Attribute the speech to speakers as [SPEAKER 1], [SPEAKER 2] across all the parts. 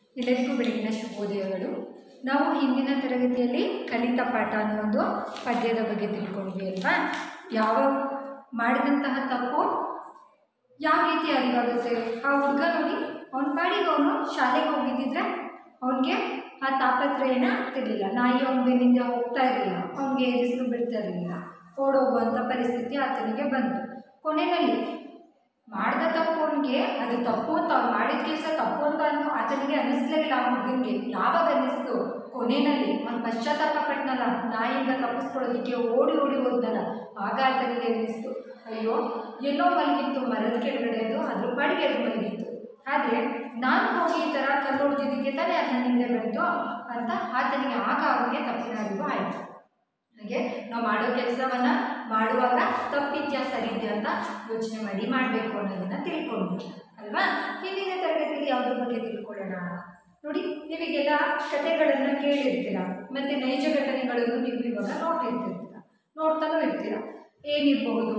[SPEAKER 1] ಎಲ್ಲರಿಗೂ ಬೆಳಗಿನ ಶುಭೋದಯಗಳು ನಾವು ಹಿಂದಿನ ತರಗತಿಯಲ್ಲಿ ಕಲಿತ ಪಾಠ ಅನ್ನೋ ಒಂದು ಪದ್ಯದ ಬಗ್ಗೆ ತಿಳ್ಕೊಂಡ್ವಿ ಅಲ್ವಾ ಯಾವ ಮಾಡಿದಂತಹ ತಪ್ಪು ಯಾವ ರೀತಿ ಅರಿವಾಗುತ್ತೆ ಆ ಹುಡುಗ ನೋಡಿ ಅವನ ಪಾಡಿಗೆ ಅವನು ಶಾಲೆಗೆ ಹೋಗಿದ್ದಿದ್ರೆ ಅವನಿಗೆ ಆ ತಾಪತ್ರಯನ ಆಗ್ತಿರ್ಲಿಲ್ಲ ನಾಯಿ ಅವನ ಬೆನ್ನಿಂದ ಹೋಗ್ತಾ ಇರಲಿಲ್ಲ ಅವನಿಗೆ ಹೆಸರು ಬಿಡ್ತಾ ಇರಲಿಲ್ಲ ಓಡೋಗುವಂಥ ಪರಿಸ್ಥಿತಿ ಆತನಿಗೆ ಬಂತು ಕೊನೆಯಲ್ಲಿ ಮಾಡಿದ ತಪ್ಪು ಅವನಿಗೆ ಅದು ತಪ್ಪು ಅಂತ ಅವ್ನು ಮಾಡಿದ ಕೆಲಸ ತಪ್ಪು ಅಂತ ಅನ್ನೋ ಆತನಿಗೆ ಅನ್ನಿಸ್ಲೇ ಇಲ್ಲ ಆ ಹುಡುಗನಿಗೆ ಯಾವಾಗ ಅನ್ನಿಸ್ತು ಕೊನೆಯಲ್ಲಿ ಅವ್ನು ಪಶ್ಚಾತ್ತಾಪ ಪಟ್ನಲ್ಲ ನಾಯಿಯಿಂದ ತಪ್ಪಿಸ್ಕೊಳ್ಳೋದಕ್ಕೆ ಓಡಿ ಓಡಿ ಹೋದ್ನಲ್ಲ ಆಗ ಆತನಿಗೆ ಅನ್ನಿಸ್ತು ಅಯ್ಯೋ ಎಲ್ಲೋ ಮಲಗಿತ್ತು ಮರದ ಕೆಳಗಡೆ ಅದು ಅದ್ರ ಪಾಡಿಗೆ ಅದು ಮಲಗಿತ್ತು ಆದರೆ ನಾನು ಹೋಗಿ ಈ ಥರ ಕಲ್ಲು ಹೊಡೆದಿದ್ದಕ್ಕೆ ತಾನೇ ಅದು ನನ್ನಿಂದ ಬಂತು ಅಂತ ಆತನಿಗೆ ಆಗ ಅವನಿಗೆ ತಪ್ಪಿನ ಅರಿವು ಆಯಿತು ಹಾಗೆ ನಾವು ಮಾಡೋ ಕೆಲಸವನ್ನ ಮಾಡುವಾಗ ತಪ್ಪಿದ್ಯಾ ಸರಿದ್ಯಾ ಅಂತ ಯೋಚನೆ ಮಾಡಿ ಮಾಡಬೇಕು ಅನ್ನೋದನ್ನ ತಿಳ್ಕೊಂಡ್ವಿ ಅಲ್ವಾ ಹಿಂದಿನ ತರಗತಿಯಲ್ಲಿ ಯಾವುದ್ರ ಬಗ್ಗೆ ತಿಳ್ಕೊಳ್ಳೋಣ ನೋಡಿ ನೀವೀಗೆಲ್ಲ ಕಥೆಗಳನ್ನು ಕೇಳಿರ್ತೀರ ಮತ್ತು ನೈಜ ಘಟನೆಗಳನ್ನು ನೀವು ಇವಾಗ ನೋಡ್ತಿರ್ತೀರ ನೋಡ್ತಾನೂ ಇರ್ತೀರ ಏನಿರಬಹುದು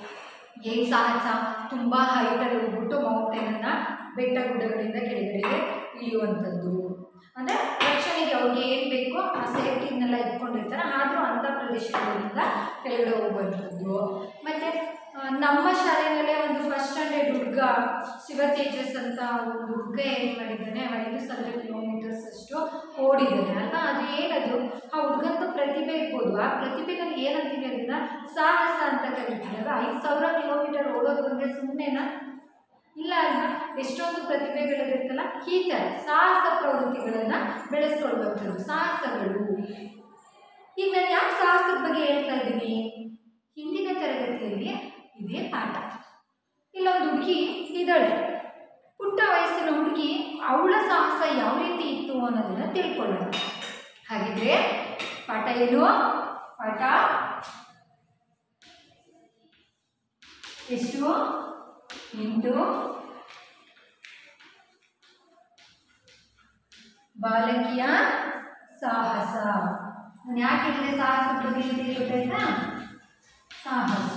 [SPEAKER 1] ಏನ್ ಸಾಹಸ ತುಂಬ ಹೈಟಲ್ಲಿ ಹೋಗ್ಬಿಟ್ಟು ಮೌಂಟೇನನ್ನು ಬೆಟ್ಟ ಗುಡ್ಡಗಳಿಂದ ಕೆಳಗಡೆಗೆ ಇಳಿಯುವಂಥದ್ದು ಅಂದರೆ ರಕ್ಷಣೆಗೆ ಅವ್ರಿಗೆ ಏನು ಬೇಕೋ ಆ ಸೇಫ್ಟಿನೆಲ್ಲ ಇಟ್ಕೊಂಡಿರ್ತಾರೆ ಆದರೂ ಅಂಥ ಪ್ರದೇಶಗಳಿಂದ ಕೆಳಗಡೆ ಹೋಗುವಂಥದ್ದು ಮತ್ತು ನಮ್ಮ ಶಾಲೆಯಲ್ಲೇ ಒಂದು ಫಸ್ಟ್ ಸ್ಟ್ಯಾಂಡರ್ಡ್ ಹುಡುಗ ಶಿವ ತೇಜಸ್ ಅಂತ ಒಂದು ಹುಡುಗ ಏನು ಮಾಡಿದ್ದಾನೆ ಐದು ಸಾವಿರ ಕಿಲೋಮೀಟರ್ಸ್ ಅಷ್ಟು ಓಡಿದ್ದಾನೆ ಅಲ್ಲ ಅದು ಏನದು ಆ ಹುಡುಗಂದು ಪ್ರತಿಭೆ ಇರ್ಬೋದು ಆ ಪ್ರತಿಭೆನಲ್ಲಿ ಏನಂತೀವಿ ಅದನ್ನ ಸಾಹಸ ಅಂತ ಕರಿತೀವಿ ಅಲ್ವಾ ಐದು ಸಾವಿರ ಕಿಲೋಮೀಟರ್ ಓಡೋದು ಅಂದರೆ ಸುಮ್ಮನೆನಾ ಇಲ್ಲ ಅಲ್ವಾ ಎಷ್ಟೊಂದು ಪ್ರತಿಭೆಗಳಿರುತ್ತಲ್ಲ ಈ ಥರ ಸಾಹಸ ಪ್ರವೃತ್ತಿಗಳನ್ನು ಬೆಳೆಸ್ಕೊಳ್ಬೇಕು ಸಾಹಸಗಳು ಈಗ ನಾನು ಯಾಕೆ ಸಾಹಸದ ಬಗ್ಗೆ ಹೇಳ್ತಾ ಇದ್ದೀನಿ ಹಿಂದಿನ ತರಗತಿಯಲ್ಲಿ ಇದೇ ಪಾಠ ಇಲ್ಲೊಂದು ಹುಡುಗಿ ಇದ್ದಾಳೆ ಪುಟ್ಟ ವಯಸ್ಸಿನ ಹುಡುಗಿ ಅವಳ ಸಾಹಸ ಯಾವ ರೀತಿ ಇತ್ತು ಅನ್ನೋದನ್ನು ತಿಳ್ಕೊಳ್ಳೋಣ ಹಾಗಿದ್ರೆ ಪಾಠ ಏನು ಪಾಠ ಎಷ್ಟು ಎಂಟು ಬಾಲಕಿಯ ಸಾಹಸ ನಾನು ಯಾಕೆ ಹೇಳಿದೆ ಸಾಹಸ ಬಗ್ಗೆ ಹೇಳಿದೆ ಗೊತ್ತಾಯ್ತಾ ಸಾಹಸ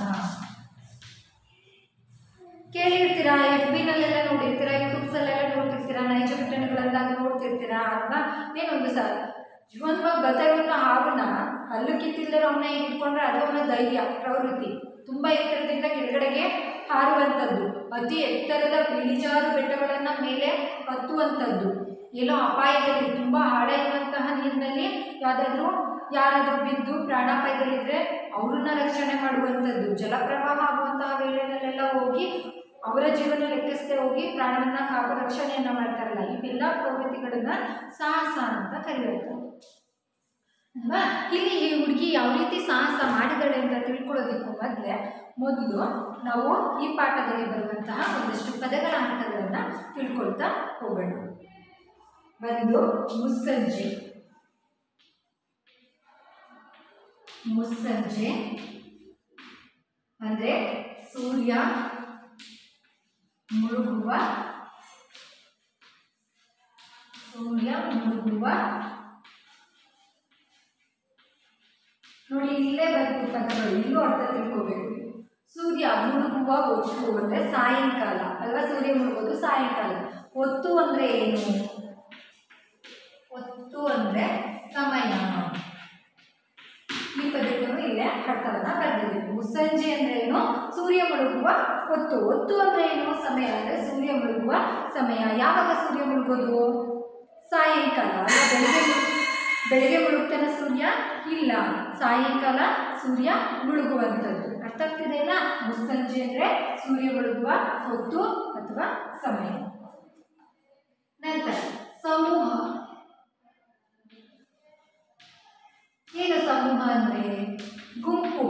[SPEAKER 1] ಕೇಳಿರ್ತೀರಾ ಎಫ್ ಬಿನಲ್ಲೆಲ್ಲ ನೋಡಿರ್ತೀರಾ ಯೂಟ್ಯೂಬ್ಸಲ್ಲೆಲ್ಲ ನೋಡ್ತಿರ್ತೀರಾ ನೈಜ ಘಟನೆಗಳಂದಾಗ ನೋಡ್ತಿರ್ತೀರಾ ಅಲ್ವಾ ಏನೊಂದು ಸ ಜೀವನವಾಗಿ ಬರ್ತಾ ಹಾವನ್ನ ಹಲ್ಲು ಕಿತ್ತಿಲ್ಲದೆ ಅವನ್ನ ಇಟ್ಕೊಂಡ್ರೆ ಅದು ಅವನ ಧೈರ್ಯ ಪ್ರವೃತ್ತಿ ತುಂಬ ಎತ್ತರದಿಂದ ಕೆಳಗಡೆಗೆ ಹಾರುವಂಥದ್ದು ಅತಿ ಎತ್ತರದ ಇಳಿಜಾರು ಬೆಟ್ಟಗಳನ್ನು ಮೇಲೆ ಹತ್ತುವಂಥದ್ದು ಎಲ್ಲೋ ಅಪಾಯದಲ್ಲಿ ತುಂಬ ಆಳ ಇರುವಂತಹ ನೀರಿನಲ್ಲಿ ಯಾವುದಾದ್ರೂ ಯಾರಾದರೂ ಬಿದ್ದು ಪ್ರಾಣಾಪಾಯದಲ್ಲಿದ್ದರೆ ಅವ್ರನ್ನ ರಕ್ಷಣೆ ಮಾಡುವಂಥದ್ದು ಜಲಪ್ರವಾಹ ಆಗುವಂತಹ ವೇಳೆಯಲ್ಲೆಲ್ಲ ಹೋಗಿ ಅವರ ಜೀವನ ಲೆಕ್ಕಿಸದೆ ಹೋಗಿ ಪ್ರಾಣವನ್ನು ಕಾಪ ರಕ್ಷಣೆಯನ್ನು ಮಾಡ್ತಾರಲ್ಲ ಇವೆಲ್ಲ ಪ್ರವೃತ್ತಿಗಳನ್ನು ಸಾಹಸ ಅಂತ ಕರೆಯುವಂಥದ್ದು ಅಲ್ವಾ ಇಲ್ಲಿ ಈ ಹುಡುಗಿ ಯಾವ ರೀತಿ ಸಾಹಸ ಮಾಡಿದಾಳೆ ಅಂತ ತಿಳ್ಕೊಳ್ಳೋದಕ್ಕೂ ಮೊದಲೇ ಮೊದಲು ನಾವು ಈ ಪಾಠದಲ್ಲಿ ಬರುವಂತಹ ಒಂದಷ್ಟು ಪದಗಳ ಅರ್ಥಗಳನ್ನು ತಿಳ್ಕೊಳ್ತಾ ಹೋಗೋಣ ಒಂದು ಮುಸ್ಸಂಜೆ ಮುಸ್ಸಂಜೆ ಅಂದರೆ ಸೂರ್ಯ ಮುಳುಗುವ ಸೂರ್ಯ ಮುಳುಗುವ ನೋಡಿ ಇಲ್ಲೇ ಬಂತು ಪದಗಳು ಇಲ್ಲೂ ಅರ್ಥ ತಿಳ್ಕೋಬೇಕು ಸೂರ್ಯ ಮುಳುಗುವ ಹೊತ್ತು ಅಂದರೆ ಸಾಯಂಕಾಲ ಅಲ್ವಾ ಸೂರ್ಯ ಮುಳುಗೋದು ಸಾಯಂಕಾಲ ಹೊತ್ತು ಅಂದರೆ ಏನು ಹೊತ್ತು ಅಂದರೆ ಸಮಯ ಈ ಪದಕ್ಕೂ ಇಲ್ಲೇ ಅರ್ಥವನ್ನ ಬರೆದಿದ್ದೀವಿ ಮುಸ್ಸಂಜೆ ಅಂದ್ರೆ ಏನು ಸೂರ್ಯ ಮುಳುಗುವ ಹೊತ್ತು ಹೊತ್ತು ಅಂದ್ರೆ ಏನು ಸಮಯ ಅಂದ್ರೆ ಸೂರ್ಯ ಮುಳುಗುವ ಸಮಯ ಯಾವಾಗ ಸೂರ್ಯ ಮುಳುಗೋದು ಸಾಯಂಕಾಲ ಅಲ್ಲ ಬೆಳಗ್ಗೆ ಮುಳು- ಬೆಳಗ್ಗೆ ಮುಳುಗ್ತಾನೆ ಸೂರ್ಯ ಇಲ್ಲ ಸಾಯಂಕಾಲ ಸೂರ್ಯ ಮುಳುಗುವಂಥದ್ದು ಅರ್ಥ ಆಗ್ತಿದೆಯಲ್ಲ ಮುಸ್ಸಂಜೆ ಅಂದ್ರೆ ಸೂರ್ಯ ಮುಳುಗುವ ಹೊತ್ತು ಅಥವಾ ಸಮಯ ನಂತರ ಸಮೂಹ ಏನು ಸಮೂಹ ಅಂದರೆ ಗುಂಪು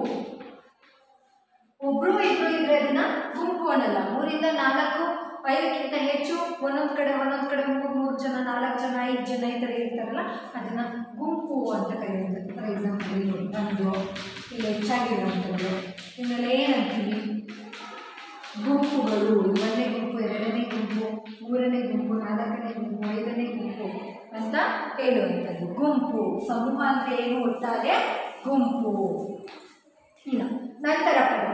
[SPEAKER 1] ಒಬ್ರು ಇಬ್ರು ಇದ್ರೆ ಅದನ್ನ ಗುಂಪು ಅನ್ನಲ್ಲ ಮೂರಿಂದ ನಾಲ್ಕು ಐದಕ್ಕಿಂತ ಹೆಚ್ಚು ಒಂದೊಂದು ಕಡೆ ಒಂದೊಂದು ಕಡೆ ಮೂರು ಮೂರು ಜನ ನಾಲ್ಕು ಜನ ಐದು ಜನ ಈ ಥರ ಇರ್ತಾರಲ್ಲ ಅದನ್ನ ಗುಂಪು ಅಂತ ಕರೆಯುತ್ತೆ ಫಾರ್ ಎಕ್ಸಾಂಪಲ್ ಇಲ್ಲಿ ಒಂದು ಇಲ್ಲಿ ಹೆಚ್ಚಾಗಿರುವಂಥದ್ದು ಇನ್ಮೇಲೆ ಏನಂತೀವಿ ಗುಂಪುಗಳು ಒಂದನೇ ಗುಂಪು ಎರಡನೇ ಗುಂಪು ಮೂರನೇ ಗುಂಪು ನಾಲ್ಕನೇ ಗುಂಪು ಐದನೇ ಗುಂಪು ಅಂತ ಹೇಳುವಂಥದ್ದು ಗುಂಪು ಸಮೂಹ ಅಂದರೆ ಏನು ಒಟ್ಟಾರೆ ಗುಂಪು ಇನ್ನು ನಂತರ ಪದ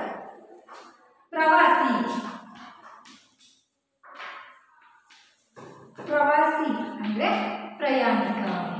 [SPEAKER 1] ಪ್ರವಾಸಿ ಪ್ರವಾಸಿ ಅಂದರೆ ಪ್ರಯಾಣಿಕ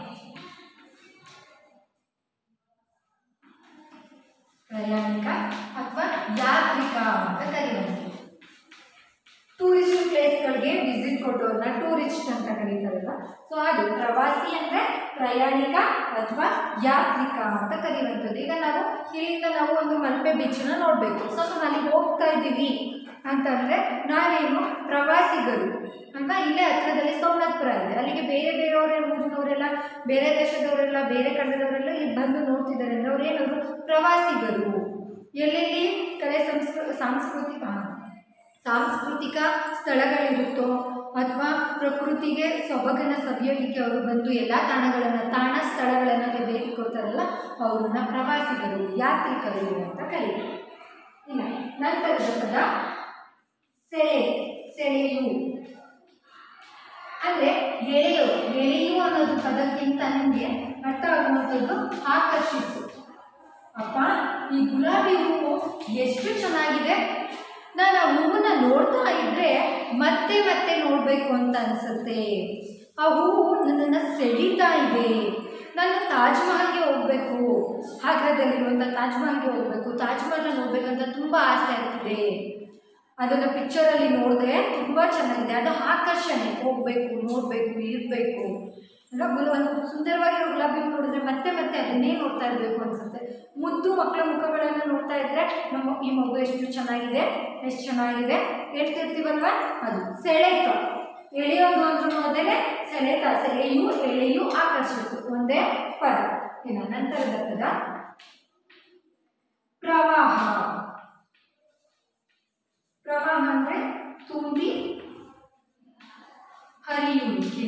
[SPEAKER 1] ಪ್ರಯಾಣಿಕ ಅಥವಾ ಯಾತ್ರಿಕ ಅಂತ ಕರೆಯುವಂಥದ್ದು ಟೂರಿಸ್ಟ್ ಪ್ಲೇಸ್ಗಳಿಗೆ ವಿಸಿಟ್ ಕೊಟ್ಟವ್ರನ್ನ ಟೂರಿಸ್ಟ್ ಅಂತ ಕರೀತಾರಲ್ಲ ಸೊ ಅದು ಪ್ರವಾಸಿ ಅಂದರೆ ಪ್ರಯಾಣಿಕ ಅಥವಾ ಯಾತ್ರಿಕ ಅಂತ ಕರೆಯುವಂಥದ್ದು ಈಗ ನಾವು ಇಲ್ಲಿಂದ ನಾವು ಒಂದು ಮಲ್ಪೆ ಬೀಚನ್ನ ನೋಡಬೇಕು ಸೊ ನಾವು ಅಲ್ಲಿಗೆ ಹೋಗ್ತಾ ಇದ್ದೀವಿ ಅಂತಂದರೆ ನಾವೇನು ಪ್ರವಾಸಿಗರು ಅಂತ ಇಲ್ಲೇ ಹತ್ರದಲ್ಲಿ ಸೋಮನಾಥ್ಪುರ ಇದೆ ಅಲ್ಲಿಗೆ ಬೇರೆ ಬೇರೆಯವರೇ ಊರಿನವರೆಲ್ಲ ಬೇರೆ ದೇಶದವರೆಲ್ಲ ಬೇರೆ ಕನ್ನಡದವರೆಲ್ಲ ಇಲ್ಲಿ ಬಂದು ನೋಡ್ತಿದ್ದಾರೆ ಅಂದರೆ ಅವ್ರು ಏನವರು ಪ್ರವಾಸಿಗರು ಎಲ್ಲೆಲ್ಲಿ ಕಲೆ ಸಂಸ್ಕೃ ಸಾಂಸ್ಕೃತಿಕ ಸಾಂಸ್ಕೃತಿಕ ಸ್ಥಳಗಳಿರುತ್ತೋ ಅಥವಾ ಪ್ರಕೃತಿಗೆ ಸೊಬಗನ್ನು ಸವಿಯೋದಕ್ಕೆ ಅವರು ಬಂದು ಎಲ್ಲ ತಾಣಗಳನ್ನು ತಾಣ ಸ್ಥಳಗಳನ್ನು ಭೇಟಿ ಕೊಡ್ತಾರಲ್ಲ ಅವ್ರನ್ನ ಪ್ರವಾಸಿಗರು ಯಾತ್ರಿಕರು ಅಂತ ಕರೀತಾರೆ ಇನ್ನು ನಂತರದ ಪದ ಸೆಳೆ ಸೆಳೆಯು ಅಂದರೆ ಎಳೆಯು ಎಳೆಯು ಅನ್ನೋದು ಪದಕ್ಕಿಂತ ನನಗೆ ಅರ್ಥ ಆಗುವಂಥದ್ದು ಆಕರ್ಷಿಸು ಅಪ್ಪ ಈ ಗುಲಾಬಿ ಹೂವು ಎಷ್ಟು ಚೆನ್ನಾಗಿದೆ ನಾನು ಆ ಹೂವನ್ನ ನೋಡ್ತಾ ಇದ್ದರೆ ಮತ್ತೆ ಮತ್ತೆ ನೋಡಬೇಕು ಅಂತ ಅನಿಸುತ್ತೆ ಆ ಹೂವು ನನ್ನನ್ನು ಸೆಳೀತಾ ಇದೆ ನಾನು ತಾಜ್ ಮಹಲ್ಗೆ ಹೋಗಬೇಕು ಆಗ್ರಾದಲ್ಲಿರುವಂಥ ತಾಜ್ ಮಹಲ್ಗೆ ಹೋಗಬೇಕು ತಾಜ್ ಮಹಲ್ನ ನೋಡಬೇಕಂತ ತುಂಬ ಆಸೆ ಆಗ್ತಿದೆ ಅದನ್ನು ಪಿಕ್ಚರಲ್ಲಿ ನೋಡಿದ್ರೆ ತುಂಬ ಚೆನ್ನಾಗಿದೆ ಅದು ಆಕರ್ಷಣೆ ಹೋಗಬೇಕು ನೋಡಬೇಕು ಇರಬೇಕು ಅಲ್ಲ ಗುಲ ಒಂದು ಸುಂದರವಾಗಿರೋ ಗುಲಾಬಿ ಹೂ ನೋಡಿದ್ರೆ ಮತ್ತೆ ಮತ್ತೆ ಅದನ್ನೇ ನೋಡ್ತಾ ಇರಬೇಕು ಅನಿಸುತ್ತೆ ಮುದ್ದು ಮಕ್ಕಳ ಮುಖಗಳನ್ನು ನೋಡ್ತಾ ಇದ್ದರೆ ನಮ್ಮ ಈ ಮಗು ಎಷ್ಟು ಚೆನ್ನಾಗಿದೆ ಎಷ್ಟು ಚೆನ್ನಾಗಿದೆ ಹೇಳ್ತಿರ್ತೀವಲ್ವ ಅದು ಸೆಳೆತ ಎಳೆಯೋದು ಅಂದ್ರೂ ಮೊದಲೇ ಸೆಳೆತ ಸೆಳೆಯು ಎಳೆಯು ಆಕರ್ಷಿಸು ಒಂದೇ ಪದ ಇನ್ನು ನಂತರದ ಪದ ಪ್ರವಾಹ ಪ್ರವಾಹ ಅಂದರೆ ತುಂಬಿ ಹರಿಯುವಿಕೆ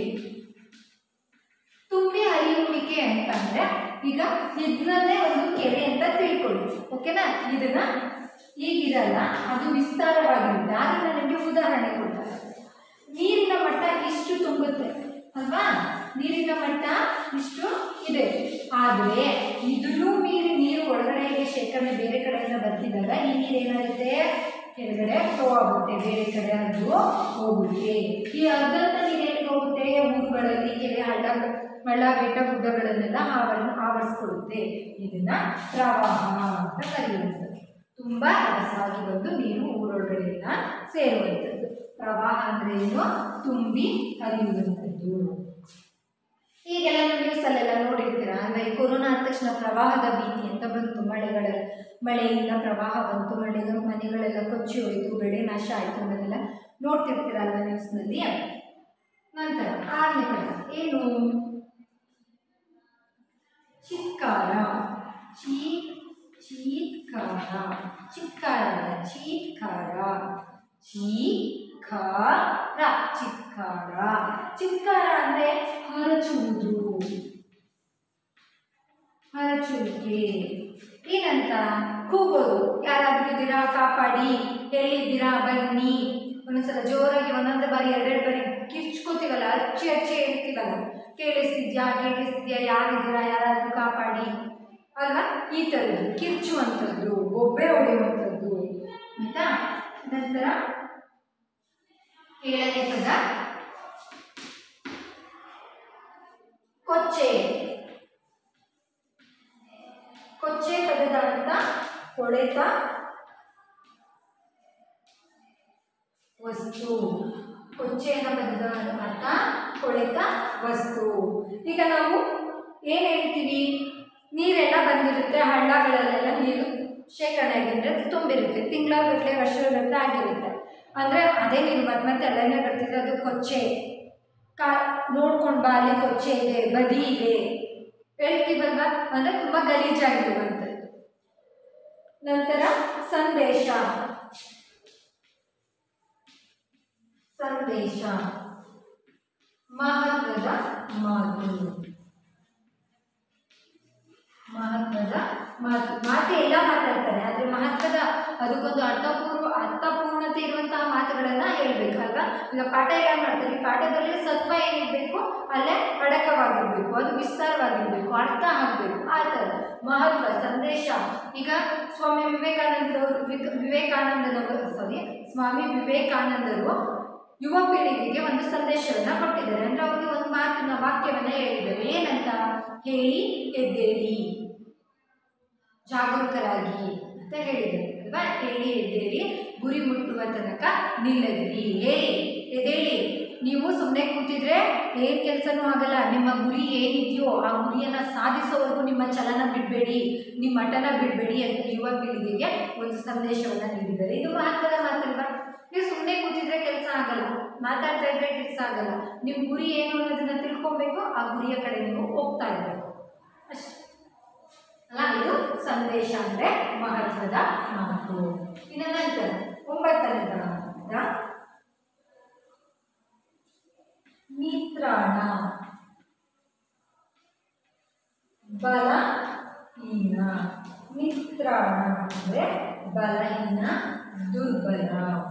[SPEAKER 1] ತುಂಬಿ ಹರಿಯುವಿಕೆ ಅಂತಂದ್ರೆ ಈಗ ಇದನ್ನೇ ಒಂದು ಕೆರೆ ಅಂತ ತಿಳ್ಕೊಳ್ಳಿ ಓಕೆನಾ ಇದನ್ನ ಈಗಿರಲ್ಲ ಅದು ವಿಸ್ತಾರವಾಗಿರುತ್ತೆ ಆಗ ನನಗೆ ಉದಾಹರಣೆ ಕೊಡ್ತಾರೆ ನೀರಿನ ಮಟ್ಟ ಇಷ್ಟು ತುಂಬುತ್ತೆ ಅಲ್ವಾ ನೀರಿನ ಮಟ್ಟ ಇಷ್ಟು ಇದೆ ಆದರೆ ಇದನ್ನೂ ಮೀರಿ ನೀರು ಒಳಗಡೆಗೆ ಶೇಖರಣೆ ಬೇರೆ ಕಡೆಯಿಂದ ಬರ್ತಿದ್ದಾಗ ಈ ನೀರು ಏನಾಗುತ್ತೆ ಕೆಳಗಡೆ ಫ್ಲೋ ಆಗುತ್ತೆ ಬೇರೆ ಕಡೆ ಅದು ಹೋಗುತ್ತೆ ಈ ಅರ್ಧಂತ ನೀರು ಎಲ್ಲಿಗೆ ಹೋಗುತ್ತೆ ಊರುಗಳಲ್ಲಿ ಕೆರೆ ಹಳ್ಳ ಹಳ್ಳ ಬೆಟ್ಟ ಗುಡ್ಡಗಳನ್ನೆಲ್ಲ ಆವರ ಆವರಿಸ್ಕೊಳ್ಳುತ್ತೆ ಇದನ್ನ ಪ್ರವಾಹ ಅಂತ ಕರೆಯುವಂಥದ್ದು ತುಂಬ ರಭಸವಾಗಿ ಬಂದು ನೀರು ಊರೊಳಗಡೆಯಿಂದ ಸೇರುವಂಥದ್ದು ಪ್ರವಾಹ ಅಂದ್ರೆ ಏನು ತುಂಬಿ ಹರಿಯುವಂಥದ್ದು ಈಗೆಲ್ಲ ನ್ಯೂಸಲ್ಲೆಲ್ಲ ನೋಡಿರ್ತೀರ ಅಂದರೆ ಈ ಕೊರೋನಾ ಆದ ತಕ್ಷಣ ಪ್ರವಾಹದ ಭೀತಿ ಅಂತ ಬಂತು ಮಳೆಗಳ ಮಳೆಯಿಂದ ಪ್ರವಾಹ ಬಂತು ಮಳೆಗೆ ಮನೆಗಳೆಲ್ಲ ಕೊಚ್ಚಿ ಹೋಯಿತು ಬೆಳೆ ನಾಶ ಆಯಿತು ಅನ್ನೋದೆಲ್ಲ ನೋಡ್ತಿರ್ತೀರಲ್ವ ನ್ಯೂಸ್ನಲ್ಲಿ ನಂತರ ಆರನೇ ಪದ ಏನು ಚಿತ್ಕಾರ ಚೀ ಚೀತ್ಕಾರ ಚಿತ್ಕಾರ ಅಲ್ಲ ಚೀತ್ಕಾರ ಚೀಕಾರ ಚಿತ್ಕಾರ ಚಿತ್ಕಾರ ಅಂದರೆ ಹರಚುವುದು ಹರಚುವಿಕೆ ಏನಂತ ಕೂಗೋದು ಯಾರಾದ್ರೂ ಇದ್ದೀರಾ ಕಾಪಾಡಿ ಎಲ್ಲಿದ್ದೀರಾ ಬನ್ನಿ ಒಂದೊಂದ್ಸಲ ಜೋರಾಗಿ ಒಂದೊಂದು ಬಾರಿ ಎರಡೆರಡು ಬಾರಿ ಕಿರ್ಚ್ಕೋತೀವಲ್ಲ ಅಚ್ಚಿ ಅಚ್ಚಿ ಹೇಳ್ತೀವಲ್ಲ ಕೇಳಿಸ್ತಿದ್ಯಾ ಕೇಳಿಸ್ತಿದ್ಯಾ ಯಾರಿದ್ದೀರಾ ಯಾರಾದ್ರೂ ಕಾಪಾಡಿ ಅಲ್ವಾ ಈ ಥರದ್ದು ಕಿರ್ಚುವಂಥದ್ದು ಒಬ್ಬೆ ಹೊಡೆಯುವಂಥದ್ದು ಆಯ್ತಾ ನಂತರ ಏಳನೇ ಪದ ಕೊಚ್ಚೆ ಕೊಚ್ಚೆ ಪದದ ಅರ್ಥ ಕೊಳೆತ ವಸ್ತು ಕೊಚ್ಚೆ ಅನ್ನೋ ಪದದ ಅರ್ಥ ಕೊಳೆತ ವಸ್ತು ಈಗ ನಾವು ಏನು ಹೇಳ್ತೀವಿ ನೀರೆಲ್ಲ ಬಂದಿರುತ್ತೆ ಹಳ್ಳಗಳಲ್ಲೆಲ್ಲ ನೀರು ಶೇಖರಣೆ ಆಗಿದ್ರೆ ಅದು ತುಂಬಿರುತ್ತೆ ತಿಂಗಳಗಟ್ಟಲೆ ವರ್ಷಗಟ್ಟಲೆ ಆಗಿರುತ್ತೆ ಅಂದರೆ ಅದೇ ನೀರು ಮತ್ತೆ ಮತ್ತೆ ಅಲ್ಲೇ ಬರ್ತಿದ್ರೆ ಅದು ಕೊಚ್ಚೆ ಕಾ ನೋಡ್ಕೊಂಡು ಬಾ ಅಲ್ಲಿ ಕೊಚ್ಚೆ ಇದೆ ಬದಿ ಇದೆ ಹೇಳ್ತೀವಲ್ವಾ ಅಂದರೆ ತುಂಬ ಗಲೀಜಾಗಿರುವಂಥದ್ದು ನಂತರ ಸಂದೇಶ ಸಂದೇಶ ಮಹತ್ವದ ಮಾತು ಮಹತ್ವದ ಮಾತು ಮಾತು ಎಲ್ಲ ಮಾತಾಡ್ತಾರೆ ಆದರೆ ಮಹತ್ವದ ಅದಕ್ಕೊಂದು ಅರ್ಥಪೂರ್ವ ಅರ್ಥಪೂರ್ಣತೆ ಇರುವಂತಹ ಮಾತುಗಳನ್ನು ಹೇಳ್ಬೇಕಲ್ವಾ ಈಗ ಪಾಠ ಎಲ್ಲ ಮಾಡ್ತಾರೆ ಈ ಪಾಠದಲ್ಲಿ ಸತ್ವ ಏನಿರಬೇಕು ಅಲ್ಲೇ ಅಡಕವಾಗಿರಬೇಕು ಅದು ವಿಸ್ತಾರವಾಗಿರಬೇಕು ಅರ್ಥ ಆಗಬೇಕು ಆ ಥರ ಮಹತ್ವ ಸಂದೇಶ ಈಗ ಸ್ವಾಮಿ ವಿವೇಕಾನಂದರವರು ವಿಕ್- ವಿವೇಕಾನಂದನವರು ಸಾರಿ ಸ್ವಾಮಿ ವಿವೇಕಾನಂದರು ಯುವ ಪೀಳಿಗೆಗೆ ಒಂದು ಸಂದೇಶವನ್ನು ಕೊಟ್ಟಿದ್ದಾರೆ ಅಂದರೆ ಅವ್ರಿಗೆ ಒಂದು ಮಾತನ್ನ ವಾಕ್ಯವನ್ನು ಜಾಗರೂಕರಾಗಿ ಅಂತ ಹೇಳಿದ್ದಾರೆ ಅಲ್ವಾ ಹೇಳಿ ಎದ್ದೇಳಿ ಗುರಿ ಮುಟ್ಟುವ ತನಕ ನಿಲ್ಲದಿರಿ ಹೇಳಿ ಎದ್ದೇಳಿ ನೀವು ಸುಮ್ಮನೆ ಕೂತಿದ್ರೆ ಏನು ಕೆಲಸನೂ ಆಗಲ್ಲ ನಿಮ್ಮ ಗುರಿ ಏನಿದೆಯೋ ಆ ಗುರಿಯನ್ನು ಸಾಧಿಸೋವರೆಗೂ ನಿಮ್ಮ ಚಲನ ಬಿಡಬೇಡಿ ನಿಮ್ಮ ಮಠನ ಬಿಡಬೇಡಿ ಅಂತ ಯುವ ಪೀಳಿಗೆಗೆ ಒಂದು ಸಂದೇಶವನ್ನು ನೀಡಿದ್ದಾರೆ ಇದು ಮಹತ್ವದ ಮಾತಲ್ವಾ ನೀವು ಸುಮ್ಮನೆ ಕೂತಿದ್ರೆ ಕೆಲಸ ಆಗಲ್ಲ ಮಾತಾಡ್ತಾ ಇದ್ರೆ ಕೆಲಸ ಆಗಲ್ಲ ನಿಮ್ಮ ಗುರಿ ಏನು ಅನ್ನೋದನ್ನ ತಿಳ್ಕೊಬೇಕು ಆ ಗುರಿಯ ಕಡೆ ನೀವು ಹೋಗ್ತಾ ಇರಬೇಕು ಅಷ್ಟೇ ಅಲ್ಲ ಇದು ಸಂದೇಶ ಅಂದರೆ ಮಹತ್ವದ ಮಾತು ಇನ್ನು ನಂತರ ಒಂಬತ್ತನೇದ ಮಾತ ಮಿತ್ರಾಣ ಬಲಹೀನ ಮಿತ್ರಾಣ ಅಂದರೆ ಬಲಹೀನ ದುರ್ಬಲ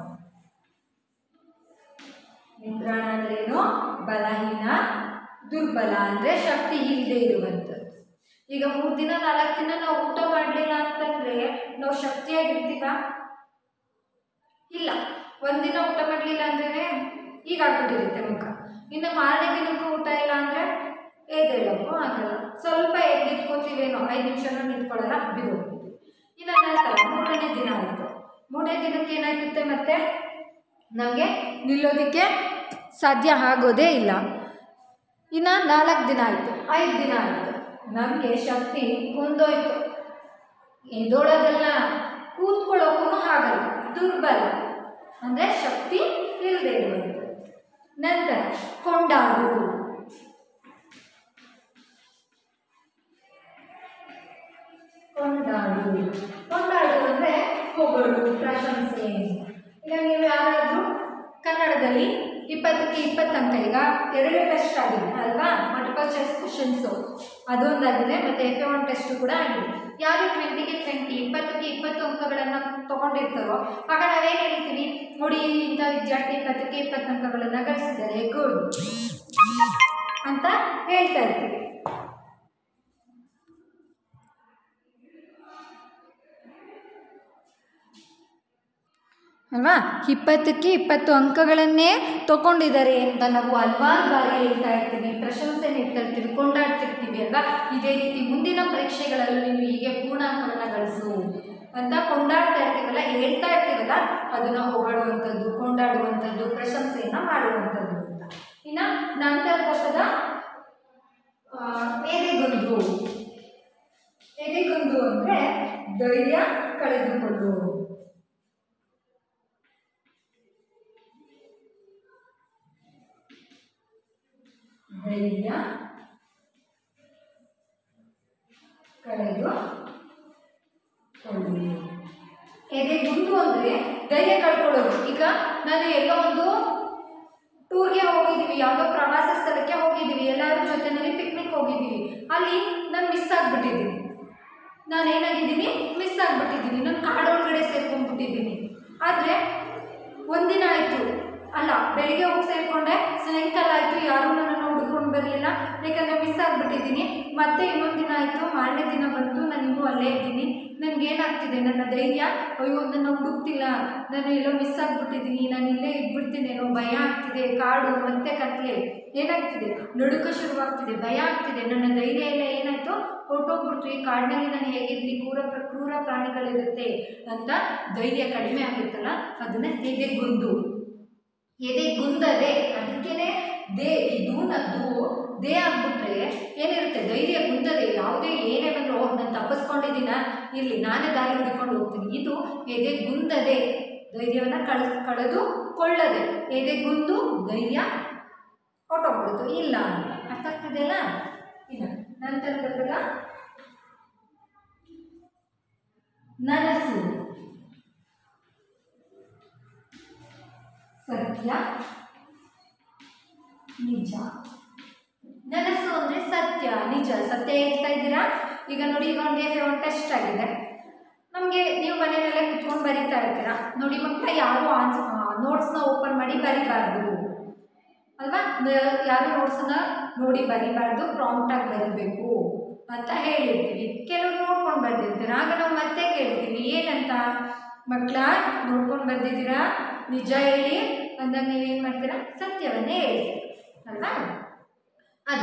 [SPEAKER 1] ಮಿತ್ರಾಣ ಅಂದ್ರೇನು ಬಲಹೀನ ದುರ್ಬಲ ಅಂದರೆ ಶಕ್ತಿ ಇಲ್ಲದೆ ಇರುವಂಥದ್ದು ಈಗ ಮೂರು ದಿನ ನಾಲ್ಕು ದಿನ ನಾವು ಊಟ ಮಾಡಲಿಲ್ಲ ಅಂತಂದರೆ ನಾವು ಶಕ್ತಿಯಾಗಿರ್ತೀವ ಇಲ್ಲ ಒಂದಿನ ಊಟ ಮಾಡಲಿಲ್ಲ ಅಂದ್ರೆ ಈಗ ಆಗ್ಬಿಟ್ಟಿರುತ್ತೆ ಮುಖ ಇನ್ನು ಮಾರನೇ ದಿನಕ್ಕೂ ಊಟ ಇಲ್ಲ ಅಂದರೆ ಎದ್ದೇಳಕ್ಕೂ ಆಗಲ್ಲ ಸ್ವಲ್ಪ ಎದ್ದು ನಿಂತ್ಕೋತೀವೇನೋ ಐದು ನಿಮಿಷನೂ ನಿಂತ್ಕೊಳ್ಳಲ್ಲ ಬಿದ್ದೋಗ್ತೀವಿ ಇನ್ನು ನಂತರ ಮೂರನೇ ದಿನ ಆಯಿತು ಮೂರನೇ ದಿನಕ್ಕೆ ಏನಾಗುತ್ತೆ ಮತ್ತೆ ನಮಗೆ ನಿಲ್ಲೋದಕ್ಕೆ ಸಾಧ್ಯ ಆಗೋದೇ ಇಲ್ಲ ಇನ್ನು ನಾಲ್ಕು ದಿನ ಆಯಿತು ಐದು ದಿನ ಆಯಿತು ನಮಗೆ ಶಕ್ತಿ ಕುಂದೋಯ್ತು ಎದೋಳೋದಲ್ಲ ಕೂತ್ಕೊಳ್ಳೋಕ್ಕೂ ಆಗಲ್ಲ ದುರ್ಬಲ ಅಂದರೆ ಶಕ್ತಿ ಇಲ್ಲದೆ ಇರುವಂಥದ್ದು ನಂತರ ಕೊಂಡಾಡು ಕೊಂಡಾಡು ಕೊಂಡಾಡು ಅಂದರೆ ಹೊಗಳು ಪ್ರಶಂಸೆ ಈಗ ನೀವು ಯಾರಾದರೂ ಕನ್ನಡದಲ್ಲಿ ಇಪ್ಪತ್ತಕ್ಕೆ ಇಪ್ಪತ್ತು ಅಂಕ ಈಗ ಎರಡೇ ಟೆಸ್ಟ್ ಆಗಿದೆ ಅಲ್ವಾ ಮಲ್ಟಿಪಲ್ ಚಾಯ್ಸ್ ಕ್ವಶನ್ಸು ಅದೊಂದಾಗಿದೆ ಮತ್ತು ಎಫ್ ಒನ್ ಟೆಸ್ಟು ಕೂಡ ಆಗಿದೆ ಯಾರು ಟ್ವೆಂಟಿಗೆ ಟ್ವೆಂಟಿ ಇಪ್ಪತ್ತಕ್ಕೆ ಇಪ್ಪತ್ತು ಅಂಕಗಳನ್ನು ತೊಗೊಂಡಿರ್ತಾರೋ ಆಗ ನಾವೇನು ಹೇಳ್ತೀವಿ ನೋಡಿ ಇಂಥ ವಿದ್ಯಾರ್ಥಿ ಇಪ್ಪತ್ತಕ್ಕೆ ಇಪ್ಪತ್ತು ಅಂಕಗಳನ್ನು ಗಳಿಸಿದ್ದಾರೆ ಗುಡ್ ಅಂತ ಹೇಳ್ತಾ ಇರ್ತೀವಿ ಅಲ್ವಾ ಇಪ್ಪತ್ತಕ್ಕೆ ಇಪ್ಪತ್ತು ಅಂಕಗಳನ್ನೇ ತಗೊಂಡಿದ್ದಾರೆ ಅಂತ ನಾವು ಹಲ್ವಾರು ಬಾರಿ ಹೇಳ್ತಾ ಇರ್ತೀವಿ ಪ್ರಶಂಸೆ ನೀಡ್ತಾ ಇರ್ತೀವಿ ಕೊಂಡಾಡ್ತಿರ್ತೀವಿ ಅಲ್ವಾ ಇದೇ ರೀತಿ ಮುಂದಿನ ಪರೀಕ್ಷೆಗಳಲ್ಲೂ ನೀನು ಹೀಗೆ ಪೂರ್ಣಾಂಕವನ್ನು ಗಳಿಸು ಅಂತ ಕೊಂಡಾಡ್ತಾ ಇರ್ತೀವಲ್ಲ ಹೇಳ್ತಾ ಇರ್ತೀವಲ್ಲ ಅದನ್ನು ಹೊಗಳುವಂಥದ್ದು ಕೊಂಡಾಡುವಂಥದ್ದು ಪ್ರಶಂಸೆಯನ್ನು ಮಾಡುವಂಥದ್ದು ಅಂತ ಇನ್ನು ನಂತರದ ಪದ ಆ, ಎದೆಗುಂದು ಎದೆಗುಂದು ಅಂದರೆ ಧೈರ್ಯ ಕಳೆದುಕೊಳ್ಳು ಧೈರ್ಯ ಕಳೆದು ಕೊಳ್ಳಿ ಎದೆ ಗುಂಡು ಅಂದರೆ ಧೈರ್ಯ ಕಳ್ಕೊಳ್ಳೋದು ಈಗ ನಾನು ಎಲ್ಲೋ ಒಂದು ಟೂರ್ಗೆ ಹೋಗಿದ್ದೀವಿ ಯಾವುದೋ ಪ್ರವಾಸ ಸ್ಥಳಕ್ಕೆ ಹೋಗಿದ್ದೀವಿ ಎಲ್ಲರ ಜೊತೆನಲ್ಲಿ ಪಿಕ್ನಿಕ್ ಹೋಗಿದ್ದೀವಿ ಅಲ್ಲಿ ನಾನು ಮಿಸ್ ಆಗಿಬಿಟ್ಟಿದ್ದೀನಿ ನಾನು ಏನಾಗಿದ್ದೀನಿ ಮಿಸ್ ಆಗಿಬಿಟ್ಟಿದ್ದೀನಿ ನಾನು ಕಾಡೊಳಗಡೆ ಸೇರ್ಕೊಂಡ್ಬಿಟ್ಟಿದ್ದೀನಿ ಆದರೆ ಒಂದಿನ ಆಯಿತು ಅಲ್ಲ ಬೆಳಿಗ್ಗೆ ಹೋಗಿ ಸೇರಿಕೊಂಡೆ ಸಾಯಂಕಾಲ ಆಯಿತು ಯಾರೂ ನನ್ನನ್ನು ಹುಡ್ಕೊಂಡು ಬರಲಿಲ್ಲ ಯಾಕಂದರೆ ಮಿಸ್ ಆಗಿಬಿಟ್ಟಿದ್ದೀನಿ ಮತ್ತೆ ಇನ್ನೊಂದು ದಿನ ಆಯಿತು ಮಾರನೇ ದಿನ ಬಂತು ನಾನು ಇನ್ನೂ ಅಲ್ಲೇ ಇದ್ದೀನಿ ನನಗೇನಾಗ್ತಿದೆ ನನ್ನ ಧೈರ್ಯ ಅಯ್ಯೋ ನನ್ನ ಹುಡುಕ್ತಿಲ್ಲ ನಾನು ಎಲ್ಲೋ ಮಿಸ್ ಆಗಿಬಿಟ್ಟಿದ್ದೀನಿ ನಾನು ಇಲ್ಲೇ ಇದ್ಬಿಡ್ತೀನೇನೋ ಭಯ ಆಗ್ತಿದೆ ಕಾಡು ಮತ್ತೆ ಕತ್ಲೆ ಏನಾಗ್ತಿದೆ ನಡುಕ ಶುರುವಾಗ್ತಿದೆ ಭಯ ಆಗ್ತಿದೆ ನನ್ನ ಧೈರ್ಯ ಎಲ್ಲ ಏನಾಯಿತು ಹೊರಟೋಗ್ಬಿಡ್ತು ಈ ಕಾಡಿನಲ್ಲಿ ನಾನು ಹೇಗಿರಲಿ ಕ್ರೂರ ಪ್ರ- ಕ್ರೂರ ಪ್ರಾಣಿಗಳಿರುತ್ತೆ ಅಂತ ಧೈರ್ಯ ಕಡಿಮೆ ಆಗುತ್ತಲ್ಲ ಅದನ್ನು ಎದೆಗುಂದು ಎದೆಗುಂದದೆ ಅದಕ್ಕೇನೆ ದೇ ಇದು ನದ್ದು ದೇ ಆಗ್ಬಿಟ್ರೆ ಏನಿರುತ್ತೆ ಧೈರ್ಯ ಗುಂದದೆ ಯಾವುದೇ ಏನೇ ಬಂದರೂ ಓ ನಾನು ತಪ್ಪಿಸ್ಕೊಂಡಿದ್ದೀನ ಇಲ್ಲಿ ನಾನೇ ದಾರಿ ಹುಡ್ಕೊಂಡು ಹೋಗ್ತೀನಿ ಇದು ಎದೆಗುಂದದೆ ಧೈರ್ಯವನ್ನು ಕಳ್ ಕಳೆದು ಕೊಳ್ಳದೆ ಎದೆಗುಂದು ಧೈರ್ಯ ಹೊಟ್ಟೋಗ್ಬಿಡ್ತು ಇಲ್ಲ ಅಂತ ಅರ್ಥ ಆಗ್ತದೆಯಲ್ಲ ಇಲ್ಲ ನಂತರದ ಪದ ನನಸು ಸತ್ಯ ನಿಜ ನನಸು ಅಂದರೆ ಸತ್ಯ ನಿಜ ಸತ್ಯ ಹೇಳ್ತಾ ಇದ್ದೀರಾ ಈಗ ನೋಡಿ ಈಗ ಒಂದು ಎಫ್ ಒಂದು ಟೆಸ್ಟ್ ಆಗಿದೆ ನಮಗೆ ನೀವು ಮನೆಯಲ್ಲೇ ಕುತ್ಕೊಂಡು ಬರೀತಾ ಇರ್ತೀರಾ ನೋಡಿ ಮಕ್ಕಳ ಯಾರು ಆನ್ಸ್ ನೋಟ್ಸ್ನ ಓಪನ್ ಮಾಡಿ ಬರಿಬಾರ್ದು ಅಲ್ವಾ ನ- ಯಾರು ನೋಟ್ಸನ್ನ ನೋಡಿ ಬರಿಬಾರ್ದು ಪ್ರಾಂಪ್ಟಾಗಿ ಬರಿಬೇಕು ಅಂತ ಹೇಳಿರ್ತೀವಿ ಕೆಲವರು ನೋಡ್ಕೊಂಡು ಬರ್ದಿರ್ತೀರ ಆಗ ನಾವು ಮತ್ತೆ ಕೇಳ್ತೀವಿ ಏನಂತ ಮಕ್ಕಳ ನೋಡ್ಕೊಂಡು ಬರ್ದಿದ್ದೀರಾ ನಿಜ ಹೇಳಿ ಅಂದಾಗ ನೀವೇನು ಮಾಡ್ತೀರಾ ಸತ್ಯವನ್ನೇ ಹೇಳ್ತೀರಿ ಅಲ್ವಾ ಅದು ಸತ್ಯ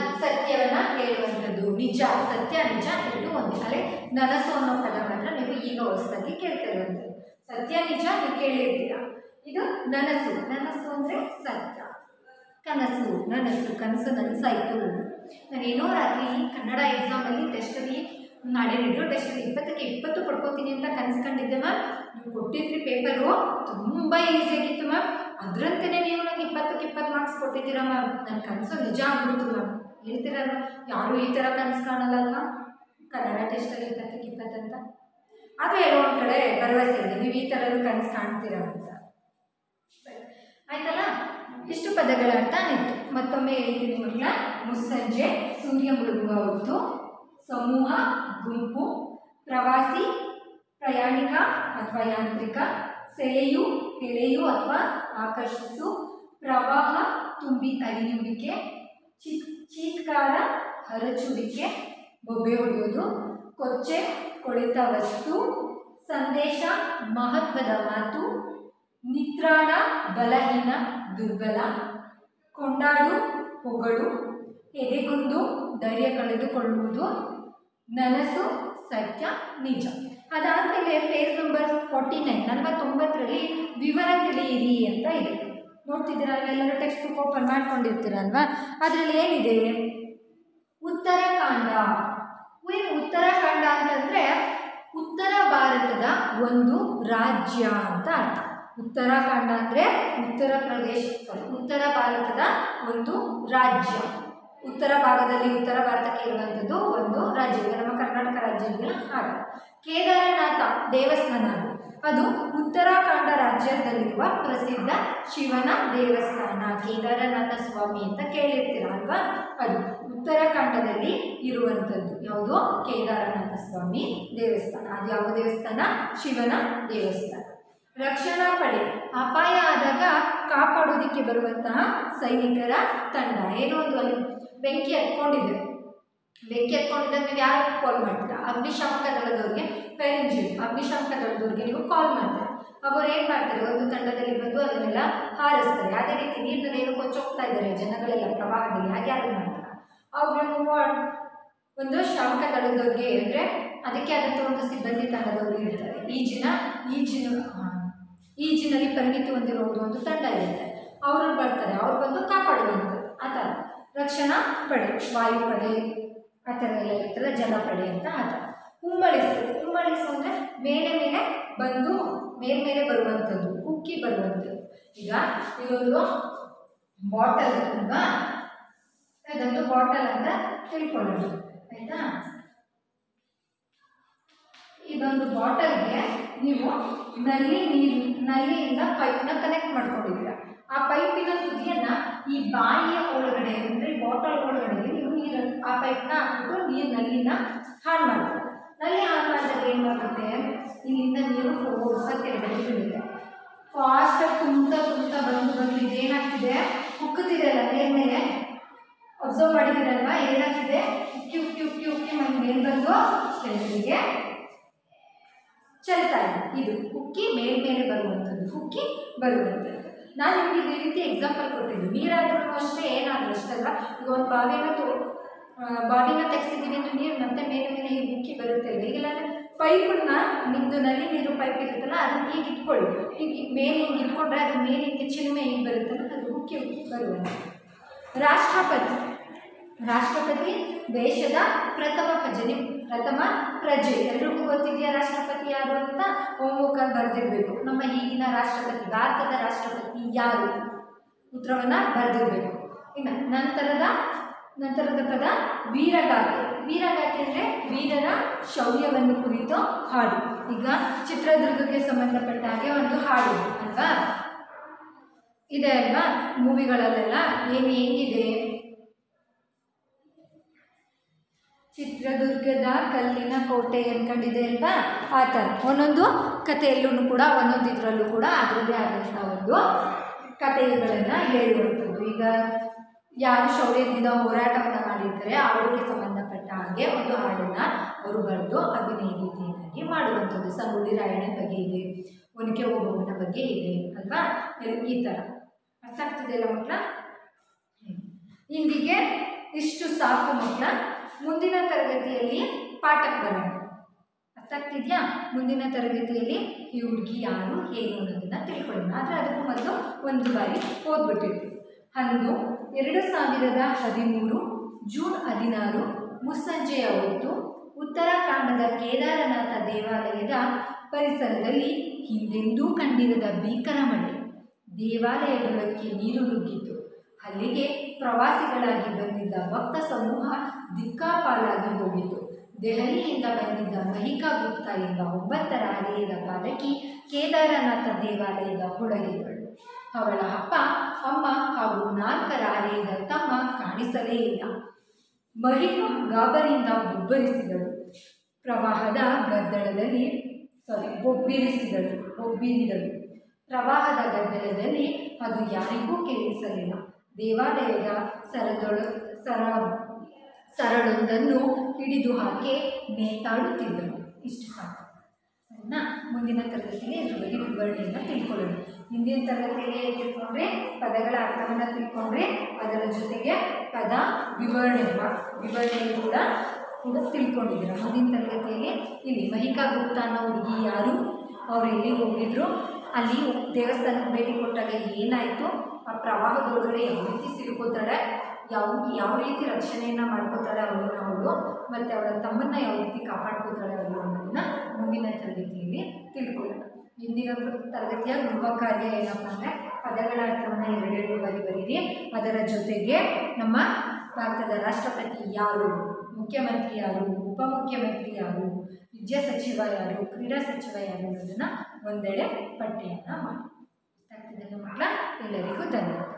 [SPEAKER 1] ಸತ್ಯವನ್ನ ಹೇಳುವಂಥದ್ದು ನಿಜ ಸತ್ಯ ನಿಜ ಎರಡು ಒಂದೇ ಅಲ್ಲೇ ನನಸು ಅನ್ನೋ ಪದ ಮಾತ್ರ ನೀವು ಈಗ ಹೊಸದಾಗಿ ಕೇಳ್ತಾ ಇರುವಂಥದ್ದು ಸತ್ಯ ನಿಜ ನೀವು ಕೇಳಿರ್ತೀರಾ ಇದು ನನಸು ನನಸು ಅಂದರೆ ಸತ್ಯ ಕನಸು ನನಸು ಕನಸು ನನಸಾಯಿತು ನಾನೇನೋ ರಾತ್ರಿ ಕನ್ನಡ ಎಕ್ಸಾಮಲ್ಲಿ ಟೆಸ್ಟಲ್ಲಿ ನಾಳೆ ನಡೆಯೋ ಟೆಸ್ಟಲ್ಲಿ ಇಪ್ಪತ್ತಕ್ಕೆ ಇಪ್ಪತ್ತು ಪಡ್ಕೋತೀನಿ ಅಂತ ಕನಸ್ಕೊಂಡಿದ್ದೆ ಮ್ಯಾಮ್ ನೀವು ಕೊಟ್ಟಿದ್ರಿ ಪೇಪರು ತುಂಬ ಈಸಿ ಆಗಿತ್ತು ಮ್ಯಾಮ್ ಅದರಂತೆಯೇ ನೀವು ನಂಗೆ ಇಪ್ಪತ್ತಕ್ಕೆ ಇಪ್ಪತ್ತು ಮಾರ್ಕ್ಸ್ ಕೊಟ್ಟಿದ್ದೀರಾ ಮ್ಯಾಮ್ ನನ್ನ ಕನಸು ನಿಜ ಆಗ್ಬಿಡ್ತು ಮ್ಯಾಮ್ ಹೇಳ್ತೀರಲ್ವ ಯಾರೂ ಈ ಥರ ಕನಸು ಕಾಣಲ್ಲ ಅಲ್ವಾ ಕನ್ನಡ ಟೆಸ್ಟಲ್ಲಿ ಇಪ್ಪತ್ತಕ್ಕೆ ಇಪ್ಪತ್ತಂತ ಆದರೆ ಎಲ್ಲೋ ಒಂದು ಕಡೆ ಭರವಸೆ ಇದೆ ನೀವು ಈ ಥರದ್ದು ಕನಸು ಕಾಣ್ತೀರಾ ಅಂತ ಸರಿ. ಆಯ್ತಲ್ಲ ಇಷ್ಟು ಪದಗಳ ಅರ್ಥ ಆಯಿತು ಮತ್ತೊಮ್ಮೆ ಹೇಳ್ತೀನಿ ಮಕ್ಕಳ ಮುಸ್ಸಂಜೆ ಸೂರ್ಯ ಮುಳುಗುವ ಹೊತ್ತು ಸಮೂಹ ಗುಂಪು ಪ್ರವಾಸಿ ಪ್ರಯಾಣಿಕ ಅಥವಾ ಯಾಂತ್ರಿಕ ಸೆಳೆಯು ಎಳೆಯು ಅಥವಾ ಆಕರ್ಷಿಸು ಪ್ರವಾಹ ತುಂಬಿ ಹರಿಯುವಿಕೆ ಚಿತ್ ಚೀತ್ಕಾರ ಹರಚುವಿಕೆ ಬೊಬ್ಬೆ ಹೊಡೆಯೋದು ಕೊಚ್ಚೆ ಕೊಳೆತ ವಸ್ತು ಸಂದೇಶ ಮಹತ್ವದ ಮಾತು ನಿತ್ರಾಣ ಬಲಹೀನ ದುರ್ಬಲ ಕೊಂಡಾಡು ಹೊಗಳು ಎದೆಗುಂದು ಧೈರ್ಯ ಕಳೆದುಕೊಳ್ಳುವುದು ನನಸು ಸತ್ಯ ನಿಜ ಅದಾದಮೇಲೆ ಪೇಜ್ ನಂಬರ್ ಫಾರ್ಟಿ ನೈನ್ ನಲವತ್ತೊಂಬತ್ತರಲ್ಲಿ ವಿವರ ತಿಳಿಯಿರಿ ಅಂತ ಇದೆ ನೋಡ್ತಿದ್ದೀರಲ್ವ ಎಲ್ಲರೂ ಟೆಕ್ಸ್ಟ್ ಬುಕ್ ಓಪನ್ ಮಾಡ್ಕೊಂಡಿರ್ತೀರಲ್ವಾ ಅದರಲ್ಲಿ ಏನಿದೆ ಉತ್ತರಾಖಂಡ ಏನು ಉತ್ತರಾಖಂಡ ಅಂತಂದರೆ ಉತ್ತರ ಭಾರತದ ಒಂದು ರಾಜ್ಯ ಅಂತ ಅರ್ಥ ಉತ್ತರಾಖಂಡ ಅಂದರೆ ಉತ್ತರ ಪ್ರದೇಶ ಸಾರಿ ಉತ್ತರ ಭಾರತದ ಒಂದು ರಾಜ್ಯ ಉತ್ತರ ಭಾಗದಲ್ಲಿ ಉತ್ತರ ಭಾರತಕ್ಕೆ ಇರುವಂಥದ್ದು ಒಂದು ರಾಜ್ಯ ಈಗ ನಮ್ಮ ಕರ್ನಾಟಕ ರಾಜ್ಯದಲ್ಲಿ ಹಾಗೆ ಕೇದಾರನಾಥ ದೇವಸ್ಥಾನ ಅದು ಅದು ಉತ್ತರಾಖಂಡ ರಾಜ್ಯದಲ್ಲಿರುವ ಪ್ರಸಿದ್ಧ ಶಿವನ ದೇವಸ್ಥಾನ ಕೇದಾರನಾಥ ಸ್ವಾಮಿ ಅಂತ ಕೇಳಿರ್ತೀರ ಅಲ್ವಾ ಅದು ಉತ್ತರಾಖಂಡದಲ್ಲಿ ಇರುವಂಥದ್ದು ಯಾವುದು ಕೇದಾರನಾಥ ಸ್ವಾಮಿ ದೇವಸ್ಥಾನ ಅದು ಯಾವ ದೇವಸ್ಥಾನ ಶಿವನ ದೇವಸ್ಥಾನ ರಕ್ಷಣಾ ಪಡೆ ಅಪಾಯ ಆದಾಗ ಕಾಪಾಡೋದಕ್ಕೆ ಬರುವಂತಹ ಸೈನಿಕರ ತಂಡ ಏನೋ ಒಂದು ಅಲ್ಲಿ ಬೆಂಕಿ ಹತ್ಕೊಂಡಿದೆ ಬೆಂಕಿ ಹತ್ಕೊಂಡಿದ್ದಾಗ ನೀವು ಯಾರು ಕಾಲ್ ಮಾಡ್ತೀರಾ ಅಗ್ನಿಶಾಮಕ ದಳದವ್ರಿಗೆ ಫೈರ್ ಇಂಜಿನ್ ಅಗ್ನಿಶಾಮಕ ದಳದವ್ರಿಗೆ ನೀವು ಕಾಲ್ ಮಾಡ್ತೀರಾ ಅವರು ಏನು ಮಾಡ್ತಾರೆ ಒಂದು ತಂಡದಲ್ಲಿ ಬಂದು ಅದನ್ನೆಲ್ಲ ಹಾರಿಸ್ತಾರೆ ಅದೇ ರೀತಿ ನೀರಿನಲ್ಲಿ ಏನು ಕೊಚ್ಚೋಗ್ತಾ ಇದ್ದಾರೆ ಜನಗಳೆಲ್ಲ ಪ್ರವಾಹದಲ್ಲಿ ಹಾಗೆ ಯಾರು ಮಾಡ್ತಾರೆ ಅವ್ರು ನೀವು ಒಂದು ಶಾಮಕ ದಳದವ್ರಿಗೆ ಅಂದರೆ ಅದಕ್ಕೆ ಆದಂಥ ಒಂದು ಸಿಬ್ಬಂದಿ ತಂಡದವರು ಇರ್ತಾರೆ ಈಜಿನ ಈಜಿನ ಆ, ಈಜಿನಲ್ಲಿ ಪರಿಣಿತಿ ಹೊಂದಿರುವುದು ಒಂದು ತಂಡ ಇರುತ್ತೆ ಅವರು ಬರ್ತಾರೆ ಅವ್ರು ಬಂದು ಕಾಪಾಡುವಂಥದ್ದು ಆ ಥರ ರಕ್ಷಣಾ ಪಡೆ ವಾಯುಪಡೆ ಆ ಥರ ಎಲ್ಲ ಇರ್ತಲ್ಲ ಜಲಪಡೆ ಅಂತ ಆ ಥರ ಕುಂಬಳಿಸು ಕುಂಬಳಿಸು ಅಂದರೆ ಮೇಲೆ ಮೇಲೆ ಬಂದು ಮೇಲ್ಮೇಲೆ ಬರುವಂಥದ್ದು ಉಕ್ಕಿ ಬರುವಂಥದ್ದು ಈಗ ಇದೊಂದು ಬಾಟಲ್ ಅಲ್ವಾ ಅದೊಂದು ಬಾಟಲ್ ಅಂತ ತಿಳ್ಕೊಳ್ಳೋಣ ಆಯಿತಾ ಇದೊಂದು ಬಾಟಲ್ಗೆ ನೀವು ನಲ್ಲಿ ನೀರು ನಲ್ಲಿಯಿಂದ ಪೈಪ್ನ ಕನೆಕ್ಟ್ ಮಾಡ್ಕೊಂಡಿದ್ದೀರ ಆ ಪೈಪಿನ ತುದಿಯನ್ನು ಈ ಬಾಯಿಯ ಒಳಗಡೆ ಅಂದರೆ ಬಾಟಲ್ ಒಳಗಡೆ ನೀವು ನೀರು ಆ ಪೈಪ್ನ ಹಾಕ್ಬಿಟ್ಟು ನೀರು ನಲ್ಲಿನ ಹಾನ್ ಮಾಡ್ತೀರ ನಲ್ಲಿ ಹಾನ್ ಮಾಡಿದಾಗ ಏನು ಮಾಡುತ್ತೆ ಇಲ್ಲಿಂದ ನೀರು ಫೋರ್ಸ ಕೆಳಗಡೆ ಬೀಳುತ್ತೆ ಫಾಸ್ಟಾಗಿ ತುಂಬ್ತಾ ತುಂಬ್ತಾ ಬಂದು ಬಂದು ಇದೇನಾಗ್ತಿದೆ ಉಕ್ಕುತ್ತಿದೆಯಲ್ಲ ಮೇಲ್ಮೇಲೆ ಅಬ್ಸರ್ವ್ ಮಾಡಿದ್ದೀರಲ್ವಾ ಏನಾಗ್ತಿದೆ ಉಕ್ಕಿ ಉಕ್ಕಿ ಉಕ್ಕಿ ಉಕ್ಕಿ ಮನೆ ಮೇಲೆ ಬಂದು ಕೆಳಗಡೆಗೆ ಚಲ್ತಾ ಇದೆ ಇದು ಉಕ್ಕಿ ಮೇಲ್ಮೇಲೆ ಬರುವಂಥದ್ದು ಉಕ್ಕಿ ಬರುವಂಥದ್ದು ನಾನು ನಿಮಗೆ ಇದೇ ರೀತಿ ಎಕ್ಸಾಂಪಲ್ ಕೊಟ್ಟಿದ್ದು ನೀರಾದ್ರೂ ಅಷ್ಟೇ ಏನಾದರೂ ಅಷ್ಟೇ ಅಲ್ವಾ ಈಗ ಒಂದು ಬಾವಿನ ತೋ ಆ, ಬಾವಿನ ತೆಗ್ಸಿದ್ದೀನಿ ಅಂದ್ರೆ ನೀರು ಮತ್ತೆ ಮೇಲೆ ಮೇಲೆ ಹೀಗೆ ಉಕ್ಕಿ ಬರುತ್ತೆ ಅಲ್ವಾ ಈಗಿಲ್ಲ ಪೈಪನ್ನ ನಿಮ್ಮದು ನಲ್ಲಿ ನೀರು ಪೈಪ್ ಇರುತ್ತಲ್ಲ ಅದನ್ನ ಹೀಗೆ ಇಟ್ಕೊಳ್ಳಿ ಈಗ ಈಗ ಮೇಲೆ ಹಿಂಗೆ ಇಟ್ಕೊಂಡ್ರೆ ಅದ್ರ ಮೇಲೆ ಹಿಂಗೆ ಚಿಲುಮೆ ಹಿಂಗೆ ಬರುತ್ತಲ್ಲ ಅದು ಉಕ್ಕಿ ಉಕ್ಕಿ ಬರುವಂಥದ್ದು ರಾಷ್ಟ್ರಪತಿ ರಾಷ್ಟ್ರಪತಿ ದೇಶದ ಪ್ರಥಮ ಪ್ರಜೆ ಪ್ರಥಮ ಪ್ರಜೆ ಎಲ್ರಿಗೂ ಗೊತ್ತಿದೆಯಾ ರಾಷ್ಟ್ರಪತಿ ಯಾರು ಅಂತ ಹೋಮ್ವರ್ಕಲ್ಲಿ ಬರೆದಿರಬೇಕು ನಮ್ಮ ಈಗಿನ ರಾಷ್ಟ್ರಪತಿ ಭಾರತದ ರಾಷ್ಟ್ರಪತಿ ಯಾರು ಉತ್ತರವನ್ನು ಬರೆದಿರಬೇಕು ಇನ್ನು ನಂತರದ ನಂತರದ ಪದ ವೀರಗಾಥೆ ವೀರಗಾಥೆ ಅಂದರೆ ವೀರರ ಶೌರ್ಯವನ್ನು ಕುರಿತು ಹಾಡು ಈಗ ಚಿತ್ರದುರ್ಗಕ್ಕೆ ಸಂಬಂಧಪಟ್ಟ ಹಾಗೆ ಒಂದು ಹಾಡು ಅಲ್ವಾ ಇದೆ ಅಲ್ವಾ ಮೂವಿಗಳಲ್ಲೆಲ್ಲ ಏನು ಹೆಂಗಿದೆ ಚಿತ್ರದುರ್ಗದ ಕಲ್ಲಿನ ಕೋಟೆ ಅನ್ಕೊಂಡಿದೆ ಅಲ್ವಾ ಆ ಥರ ಒಂದೊಂದು ಕಥೆಯಲ್ಲೂ ಕೂಡ ಒಂದೊಂದು ಇದರಲ್ಲೂ ಕೂಡ ಅದರದ್ದೇ ಆದಂಥ ಒಂದು ಕಥೆಗಳನ್ನು ಹೇಳುವಂಥದ್ದು ಈಗ ಯಾರು ಶೌರ್ಯದಿಂದ ಹೋರಾಟವನ್ನು ಮಾಡಿರ್ತಾರೆ ಅವರಿಗೆ ಸಂಬಂಧಪಟ್ಟ ಹಾಗೆ ಒಂದು ಹಾಡನ್ನು ಅವರು ಬರೆದು ಅಭಿನಯ ರೀತಿಯನ್ನಾಗಿ ಮಾಡುವಂಥದ್ದು ಸಂಗೊಳ್ಳಿ ರಾಯಣ್ಣನ ಬಗ್ಗೆ ಇದೆ ಒನಕೆ ಓಬವ್ವನ ಬಗ್ಗೆ ಇದೆ ಅಲ್ವಾ ಎಲ್- ಈ ಥರ ಅರ್ಥ ಆಗ್ತಿದೆಯಲ್ಲ ಮಕ್ಕಳ ಇಂದಿಗೆ ಇಷ್ಟು ಸಾಕು ಮಕ್ಕಳ ಮುಂದಿನ ತರಗತಿಯಲ್ಲಿ ಪಾಠಕ್ಕೆ ಬರೋಣ ಅರ್ಥ ಆಗ್ತಿದ್ಯಾ ಮುಂದಿನ ತರಗತಿಯಲ್ಲಿ ಈ ಹುಡುಗಿ ಯಾರು ಏನು ಅನ್ನೋದನ್ನ ತಿಳ್ಕೊಳ್ಳೋಣ ಆದರೆ ಅದಕ್ಕೂ ಮೊದಲು ಒಂದು ಬಾರಿ ಓದ್ಬಿಟ್ಟಿರ್ತೀವಿ ಅಂದು ಎರಡು ಸಾವಿರದ ಹದಿಮೂರು ಜೂನ್ ಹದಿನಾರು ಮುಸ್ಸಂಜೆಯ ಹೊತ್ತು ಉತ್ತರಾಖಂಡದ ಕೇದಾರನಾಥ ದೇವಾಲಯದ ಪರಿಸರದಲ್ಲಿ ಹಿಂದೆಂದೂ ಕಂಡಿರದ ಭೀಕರ ಮಳೆ ದೇವಾಲಯದೊಳಕ್ಕೆ ನೀರು ನುಗ್ಗಿತು ಅಲ್ಲಿಗೆ ಪ್ರವಾಸಿಗಳಾಗಿ ಬಂದಿದ್ದ ಭಕ್ತ ಸಮೂಹ ದಿಕ್ಕಾಪಾಲಾಗಿ ಹೋಗಿತು ದೆಹಲಿಯಿಂದ ಬಂದಿದ್ದ ಮಹಿಕಾ ಗುಪ್ತಾ ಎಂಬ ಒಂಬತ್ತರ ಹರೆಯದ ಬಾಲಕಿ ಕೇದಾರನಾಥ ದೇವಾಲಯದ ಒಳಗಿದ್ದಳು ಅವಳ ಅಪ್ಪ ಅಮ್ಮ ಹಾಗೂ ನಾಲ್ಕರ ಹರೆಯದ ತಮ್ಮ ಕಾಣಿಸಲೇ ಇಲ್ಲ ಮಹಿಕಾ ಗಾಬರಿಯಿಂದ ಬೊಬ್ಬರಿಸಿದಳು ಪ್ರವಾಹದ ಗದ್ದಲದಲ್ಲಿ ಸಾರಿ ಬೊಬ್ಬಿರಿಸಿದಳು ಬೊಬ್ಬಿರಿದಳು ಪ್ರವಾಹದ ಗದ್ದಲದಲ್ಲಿ ಅದು ಯಾರಿಗೂ ಕೇಳಿಸಲಿಲ್ಲ ದೇವಾಲಯದ ಸರದೊಳ ಸರ ಸರಳೊಂದನ್ನು ಹಿಡಿದು ಹಾಕಿ ನೇತಾಡುತ್ತಿದ್ದಳು ಇಷ್ಟು ಸಾಕು ಸರಿನಾ ಮುಂದಿನ ತರಗತಿಗೆ ಇದ್ರ ಬಗ್ಗೆ ವಿವರಣೆಯನ್ನು ತಿಳ್ಕೊಳ್ಳೋಣ ಹಿಂದಿನ ತರಗತಿಯಲ್ಲಿ ತಿಳ್ಕೊಂಡ್ರೆ ಪದಗಳ ಅರ್ಥವನ್ನು ತಿಳ್ಕೊಂಡ್ರೆ ಅದರ ಜೊತೆಗೆ ಪದ ವಿವರಣೆ ಮಾ- ವಿವರಣೆಯನ್ನು ಕೂಡ ಕೂಡ ತಿಳ್ಕೊಂಡಿದ್ದೀರ ಮುಂದಿನ ತರಗತಿಯಲ್ಲಿ ಇಲ್ಲಿ ಮಹಿಕಾ ಗುಪ್ತಾ ಅನ್ನೋ ಹುಡುಗಿ ಯಾರು ಅವ್ರು ಎಲ್ಲಿಗೆ ಹೋಗಿದ್ರು ಅಲ್ಲಿ ದೇವಸ್ಥಾನಕ್ಕೆ ಭೇಟಿ ಕೊಟ್ಟಾಗ ಏನಾಯಿತು ಆ ಪ್ರವಾಹದೊಳಗಡೆ ಯಾವ ರೀತಿ ಸಿಲುಕೋತಾಳೆ ಯಾವ ಯಾವ ರೀತಿ ರಕ್ಷಣೆಯನ್ನು ಮಾಡ್ಕೋತಾಳೆ ಅವಳನ್ನ ಅವಳು ಮತ್ತು ಅವಳ ತಮ್ಮನ್ನ ಯಾವ ರೀತಿ ಕಾಪಾಡ್ಕೋತಾಳೆ ಅವಳು ಅನ್ನೋದನ್ನ ಮುಂದಿನ ತರಗತಿಯಲ್ಲಿ ತಿಳ್ಕೊಳ್ಳೋಣ ಇಂದಿನ ತರಗತಿಯ ಗೃಹ ಕಾರ್ಯ ಏನಪ್ಪ ಅಂದರೆ ಪದಗಳ ಅರ್ಥವನ್ನು ಎರಡೆರಡು ಬಾರಿ ಬರೀರಿ ಅದರ ಜೊತೆಗೆ ನಮ್ಮ ಭಾರತದ ರಾಷ್ಟ್ರಪತಿ ಯಾರು ಮುಖ್ಯಮಂತ್ರಿ ಯಾರು ಉಪಮುಖ್ಯಮಂತ್ರಿ ಯಾರು ವಿದ್ಯಾ ಸಚಿವ ಯಾರು ಕ್ರೀಡಾ ಸಚಿವ ಯಾರು ಅನ್ನೋದನ್ನು ಒಂದೆಡೆ ಪಟ್ಟಿಯನ್ನು ಮಾಡಿ ಆಗ್ತಿದೆ ಮಕ್ಕಳ ಎಲ್ಲರಿಗೂ ಧನ್ಯವಾದ